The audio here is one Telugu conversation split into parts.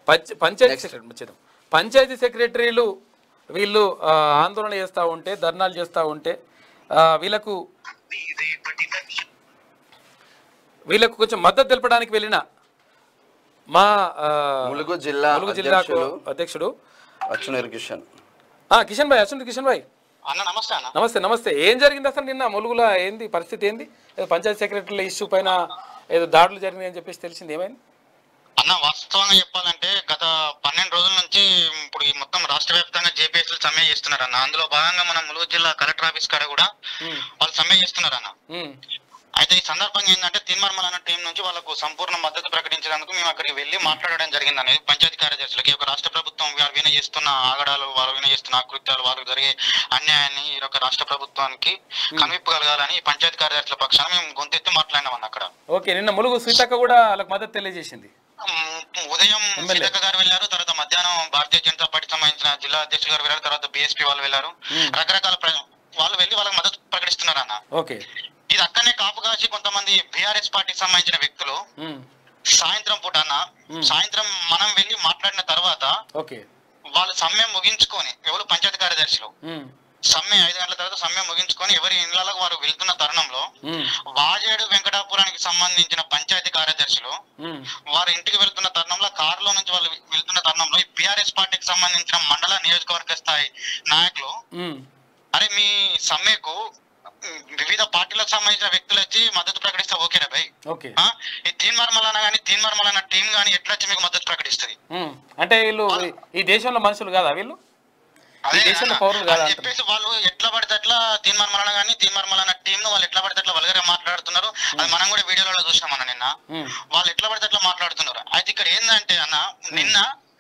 పంచ పంచాయతీ సెక్రటరీ వచ్చేద్దాం పంచాయతీ సెక్రటరీలు వీళ్ళు ఆ, ఆందోళన చేస్తూ ఉంటే ధర్నాలు చేస్తూ ఉంటే ఆ, వీళ్ళకు వీళ్ళకు కొంచెం మద్దతు తెలపడానికి వెళ్ళిన మా ఆ, ములుగు జిల్లా ములుగు జిల్లాకు అధ్యక్షులు అధ్యక్షుడు అచ్చునేరు కిషన్ ఆ, కిషన్ భాయ్ అశ్వంత్ కిషన్ భాయ్ అన్న నమస్తే అన్న నమస్తే నమస్తే ఏం జరిగింది అసలు నిన్న ములుగులో ఏంది పరిస్థితి ఏంది ఏదో పంచాయతీ సెక్రటరీల ఇష్యూ పైన ఏదో దాడులు జరిగినాయి అని చెప్పేసి తెలిసింది ఏమైంది అన్న వాస్తవంగా చెప్పాలంటే గత పన్నెండు రోజుల నుంచి ఇప్పుడు ఈ మొత్తం రాష్ట్ర వ్యాప్తంగా జేపీఎస్లు సమ్మె చేస్తున్నారు అన్న అందులో భాగంగా మన ములుగు జిల్లా కలెక్టర్ ఆఫీస్ కాడ కూడా ఉమ్, వాళ్ళు సమ్మె చేస్తున్నారు అన్న ఉమ్, అయితే ఈ సందర్భంగా ఏంటంటే తీన్మార్మల్ అన్న టీం నుంచి వాళ్ళకు సంపూర్ణ మద్దతు ప్రకటించినందుకు మేము అక్కడికి వెళ్ళి మాట్లాడడం జరిగింది అనేది పంచాయతీ కార్యదర్శులకి ఒక రాష్ట్ర ప్రభుత్వం వారు విన చేస్తున్న ఆగడాలు వారు విన చేస్తున్న ఆకృత్యాలు వాళ్ళకు జరిగే అన్యాయాన్ని ఈ యొక్క రాష్ట్ర ప్రభుత్వానికి కనువిప్పు కలగాలని ఈ పంచాయతీ కార్యదర్శుల పక్షాన మేము గొంతెత్తి మాట్లాడినాం అన్న అక్కడ ఓకే నిన్న ములుగు సీతక్క కూడా వాళ్ళకి మద్దతు తెలియజేసింది ఉమ్, ఉదయం ఎమ్మెల్యే. సీతక్క గారు వెళ్ళారు తర్వాత మధ్యాహ్నం భారతీయ జనతా పార్టీకి సంబంధించిన జిల్లా అధ్యక్షులు గారు వెళ్ళారు తర్వాత బీఎస్పీ వాళ్ళు వెళ్ళారు రకరకాల ప్ర- వాళ్ళు వెళ్ళి వాళ్ళకి మద్దతు ప్రకటిస్తున్నారు అన్న ఓకే ఇది అక్కడనే కాపు కాసి కొంతమంది బీఆర్ఎస్ పార్టీకి సంబంధించిన వ్యక్తులు ఉమ్, సాయంత్రం పూట అన్న సాయంత్రం మనం వెళ్ళి మాట్లాడిన తర్వాత ఓకే వాళ్ళు సమ్మె ముగించుకొని ఎవరు పంచాయతీ కార్యదర్శులు ఉమ్, సమ్మె ఐదు గంటల తర్వాత సమ్మె ముగించుకొని ఎవరి ఇళ్లకు వారు వెళ్తున్న తరుణంలో ఉమ్, వాజేడు వెంకటాపురానికి సంబంధించిన పంచాయతీ కార్యదర్శులు ఉమ్, వారు ఇంటికి వెళ్తున్న తరుణంలో కారులో నుంచి వాళ్ళు వెళ్తున్న తరుణంలో ఈ బీఆర్ఎస్ పార్టీకి సంబంధించిన మండల నియోజకవర్గ స్థాయి నాయకులు ఉమ్, అరే మీ సమ్మెకు ఉమ్, వివిధ పార్టీలకు సంబంధించిన వ్యక్తులు వచ్చి మద్దతు ప్రకటిస్తే ఓకేనా భయ్ ఓకే ఆ? ఈ తీన్ మర్మలన కానీ తీన్ మర్మలన టీం కానీ ఎట్లా వచ్చి మీకు మద్దతు ప్రకటిస్తుంది ఉమ్, అంటే వీళ్ళు ఈ- ఈ దేశంలో మనుషులు కాదా వీళ్ళు అదే దేశంలో అన్న. పౌరులు కాదా అని అంటున్నా. చెప్పేసి వాళ్ళు ఎట్లా పడితే అట్లా తీన్ మర్మలన కానీ తీన్ మర్మలన టీం ను వాళ్ళు ఎట్లా పడితే అట్లా వల్గరే మాట్లాడుతున్నారు అది మనం కూడా వీడియోలలో చూసినాం అన్న నిన్న ఉమ్, వాళ్ళు ఎట్లా పడితే అట్లా మాట్లాడుతున్నారు అయితే ఇక్కడ ఏంటంటే అన్న నిన్న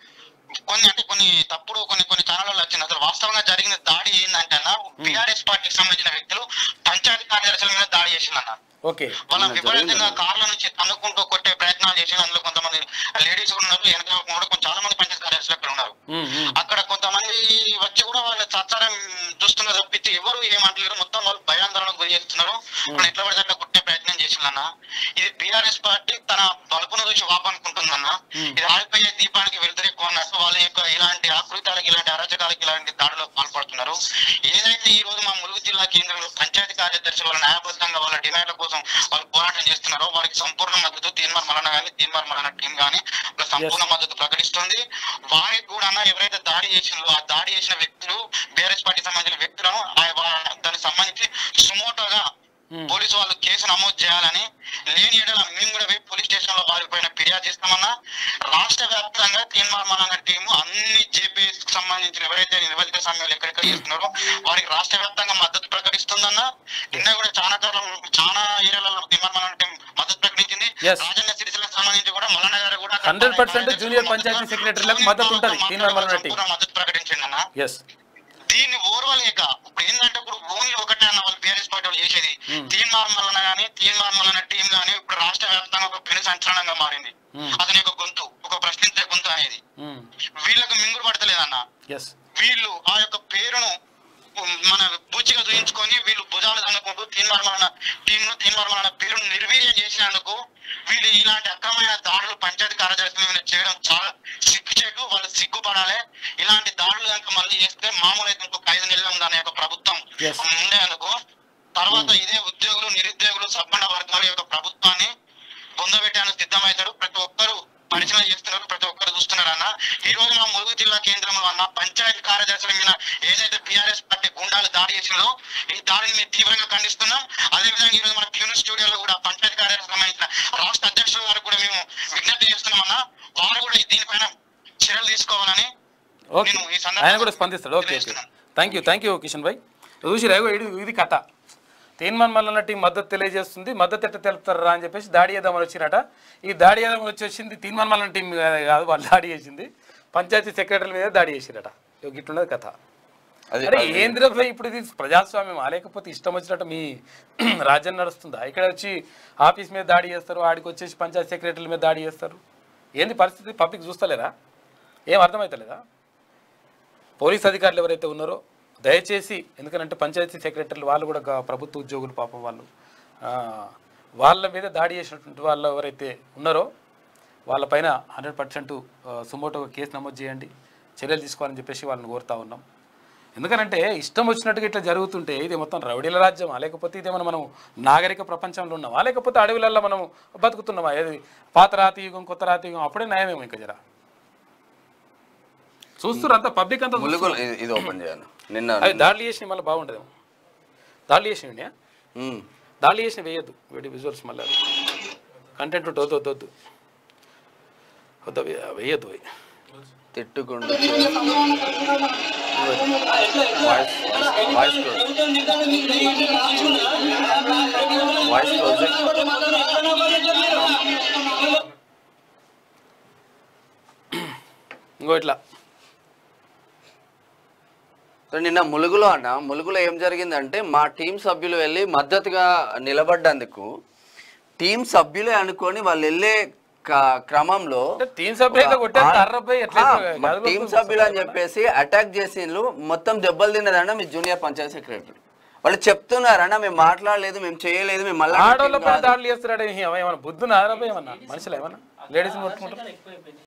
కొన్ని అంటే కొన్ని తప్పుడు కొన్ని కొన్ని ఛానళ్ళలో వచ్చింది అసలు వాస్తవంగా జరిగిన దాడి ఏంటంటే అన్న బీఆర్ఎస్ పార్టీకి సంబంధించిన వ్యక్తులు పంచాయతీ కార్యదర్శుల మీద దాడి చేసిందన్న ఓకే వాళ్ళ నిన్న విపరీతంగా జరిగింది. కార్ల నుంచి తన్నుకుంటూ కొట్టే ప్రయత్నాలు చేసి అందులో కొంతమంది లేడీస్ కూడా ఉన్నారు వెనక కూడా కొంచెం చాలా మంది పంచాయతీ కార్యదర్శులు అక్కడ ఉన్నారు ఉమ్, ఉమ్, అక్కడ కొంతమంది వచ్చి కూడా వాళ్ళ సత్సారం చూస్తున్న తప్పించి ఎవరు ఏమంటలేరు మొత్తం వాళ్ళు భయాందోళనకు గురి చేస్తున్నారు వాళ్ళు ఎట్లా పడితే అట్లా కొట్టే ప్రయత్నం చేసిందన్న ఇది బీఆర్ఎస్ పార్టీ తన బలుపును చూసి వాపనుకుంటుందన్న ఇది ఆడిపోయే దీపానికి వెళ్తరేక్కువ అన్నట్టు వాళ్ళ యొక్క ఇలాంటి ఆకృతాలకు ఇలాంటి అరాచకాలకు ఇలాంటి దాడులకు పాల్పడుతున్నారు ఏదైతే ఈ రోజు మా ములుగు జిల్లా కేంద్రంలో పంచాయతీ కార్యదర్శి వాళ్ళ న్యాయబద్ధంగా వాళ్ళ డిమాండ్ల కోసం వాళ్ళు పోరాటం చేస్తున్నారో వారికి సంపూర్ణ మద్దతు తీన్మార్ మలన కానీ తీన్మార్ మలన టీం కానీ వాళ్ళ సంపూర్ణ మద్దతు ప్రకటిస్తుంది వారికి కూడా ఎవరైతే దాడి చేసిందో ఆ దాడి చేసిన వ్యక్తులు బీఆర్ఎస్ పార్టీ సంబంధించిన వ్యక్తులను ఆ- వా- దానికి సంబంధించి సుమోటోగా Hmm. పోలీసు వాళ్ళు కేసు నమోదు చేయాలని లేని ఎడల మేము కూడా పోయి పోలీస్ స్టేషన్ లో వారి పైన ఫిర్యాదు చేస్తామన్నా రాష్ట్ర వ్యాప్తంగా తీర్మానం అనే టీము అన్ని జేపీఎస్ కి సంబంధించిన ఎవరైతే నివేదిక సమయంలో ఎక్కడెక్కడ చేస్తున్నారో వారికి రాష్ట్ర వ్యాప్తంగా మద్దతు ప్రకటిస్తుందన్న నిన్న కూడా చాలా కాలం చాలా ఏరియాలలో తీర్మానం అనే టీం మద్దతు ప్రకటించింది Yes. రాజన్న సిరిసిల్లకు సంబంధించి కూడా మల్లన్న గారు కూడా 100% జూనియర్ పంచాయతీ సెక్రటరీలకు మద్దతు ఉంటది. తీర్మానం అనే టీం. సంపూర్ణ మద్దతు ప్రకటించింది అన్న ఎస్ దీన్ని ఓర్వలేక ఇప్పుడు ఏంటంటే ఇప్పుడు ఓన్లీ ఒకటే అన్న వాళ్ళు బీఆర్ఎస్ పార్టీ వాళ్ళు చేసేది Hmm. తీన్ మార్మలన కానీ తీన్ మార్మలన టీం కానీ ఇప్పుడు రాష్ట్ర వ్యాప్తంగా ఒక పెను సంచలనంగా మారింది Hmm. అతని యొక్క గొంతు ఒక ప్రశ్నించే గొంతు అనేది వీళ్ళకు మింగుడు పడతలేదన్న ఎస్ వీళ్ళు ఆ యొక్క పేరును ఉమ్, మన బూచిగా చూయించుకొని వీళ్ళు భుజాలు తన్నుకుంటూ తీన్మార్మలన టీంను తీన్మార్మలన పేరును నిర్వీర్యం చేసినందుకు వీళ్ళు ఇలాంటి అక్రమమైన దాడులు పంచాయతీ కార్యదర్శుల మీద చేయడం చాలా సిగ్గుచేటు వాళ్ళు సిగ్గుపడాలి ఇలాంటి దాడులు కనుక మళ్ళీ చేస్తే మామూలు అయితే ఇంకొక ఐదు నెలలు ఉంది అనే యొక్క ప్రభుత్వం Yes. ఉండేందుకు తర్వాత ఇదే ఉద్యోగులు నిరుద్యోగులు సబ్బండ వర్గాల యొక్క ప్రభుత్వాన్ని పొందబెట్టడానికి సిద్ధమవుతాడు ప్రతి ఒక్కరు పరిశీలన చేస్తున్నారు ప్రతి ఒక్కరు చూస్తున్నారు అన్న ఈ రోజు మా ములుగు జిల్లా కేంద్రంలో అన్న పంచాయతీ కార్యదర్శుల మీద ఏదైతే బీఆర్ఎస్ పార్టీ గుండాలు దాడి చేసిందో ఈ దాడిని మేము తీవ్రంగా ఖండిస్తున్నాం అదే విధంగా ఈ రోజు మన క్యూన్ స్టూడియోలో కూడా పంచాయతీ కార్యదర్శులకు సంబంధించిన రాష్ట్ర అధ్యక్షుల వారు కూడా మేము విజ్ఞప్తి చేస్తున్నాం అన్న వారు కూడా దీనిపైన చర్యలు తీసుకోవాలని ఓకే నేను ఈ సందర్భంగా ఆయన కూడా స్పందిస్తాడు ఓకే ఓకే తెలియజేస్తున్నాను. Thank you thank you Kishan భాయ్ చూసిరా ఇగో ఇది ఇది కథ తీన్మాన్ మల్లన్న టీం మద్దతు తెలియజేస్తుంది మద్దతు ఎట్ట తెలుపుతారా అని చెప్పేసి దాడి చేద్దామని వచ్చిరట ఈ దాడి చేద్దామని వచ్చి వచ్చింది తీన్మాన్ మల్లన్న టీం కాదు వాళ్ళు దాడి చేసింది పంచాయతీ సెక్రటరీ మీద దాడి చేసిరట ఇగో ఇట్లున్నది కథ అది అరే ఏంద్ర భాయ్ ఇప్పుడు ఇది ప్రజాస్వామ్యం లేకపోతే ఇష్టం వచ్చినట్టు మీ రాజ్యం నడుస్తుందా ఇక్కడ వచ్చి ఆఫీస్ మీద దాడి చేస్తారు ఆడికి వచ్చేసి పంచాయతీ సెక్రటరీల మీద దాడి చేస్తారు ఏంది పరిస్థితి పబ్లిక్ చూస్తలేరా ఏం అర్థమవుతలేదా పోలీస్ అధికారులు ఎవరైతే ఉన్నారో దయచేసి ఎందుకంటే పంచాయతీ సెక్రటరీలు వాళ్ళు కూడా గా- ప్రభుత్వ ఉద్యోగులు పాపం వాళ్ళు ఆ, వాళ్ళ మీద దాడి చేసినటువంటి వాళ్ళు ఎవరైతే ఉన్నారో వాళ్ళపైన హండ్రెడ్ పర్సెంట్ సుమోటో కేసు నమోదు చేయండి చర్యలు తీసుకోవాలని చెప్పేసి వాళ్ళని కోరుతా ఉన్నాం ఎందుకనంటే ఇష్టం వచ్చినట్టుగా ఇట్లా జరుగుతుంటే ఇది మొత్తం రౌడీల రాజ్యమా లేకపోతే ఇదేమన్నా మనం నాగరిక ప్రపంచంలో ఉన్నామా లేకపోతే అడవులలో మనం బతుకుతున్నామా ఏది పాత రాతి యుగం కొత్త రాతి యుగం అప్పుడే నయమేమో ఇంకా జర చూస్తున్నారు అంతా పబ్లిక్ అంతా ములుగులు ఇది- ఇది ఓపెన్ చేయను నిన్న అది దాడులు చేసిన మళ్ళీ బాగుండదేమో దాడులు చేసినవి ఉమ్. దాడులు చేసిన వేయద్దు వీడి విజువల్స్ మళ్ళీ అది కంటెంట్ ఉంటే వద్దు వద్దు వద్దు వద్దు వద్దు వేయద్దు అవి తిట్టుకుంటూ వాయిస్ వాయిస్ వాయిస్ క్లోజింగ్ ఇంకో ఇట్లా సో నిన్న ములుగులో అన్న ములుగులో ఏం జరిగిందంటే మా టీం సభ్యులు వెళ్ళి మద్దతుగా నిలబడ్డందుకు టీం సభ్యులే అనుకొని వాళ్ళు వెళ్ళే క- క్రమంలో అంటే టీం సభ్యులు అయితే కొట్టారు అర్రబ్బై ఎట్లా టీం సభ్యులు అని చెప్పేసి అటాక్ చేసిండ్రు మొత్తం దెబ్బలు తిన్నదన్న మీ జూనియర్ పంచాయత్ సెక్రటరీ వాళ్ళు చెప్తున్నారన్న మేము మాట్లాడలేదు మేము చేయలేదు మేము మళ్ళీ ఆడవాళ్ళ పైన దాడులు చేస్తున్నాడు ఏమన్నా బుద్ధు నాదరబ్బై ఏమన్నా మనుషులు ఏమన్నా లేడీస్ కొట్టుకుంటారు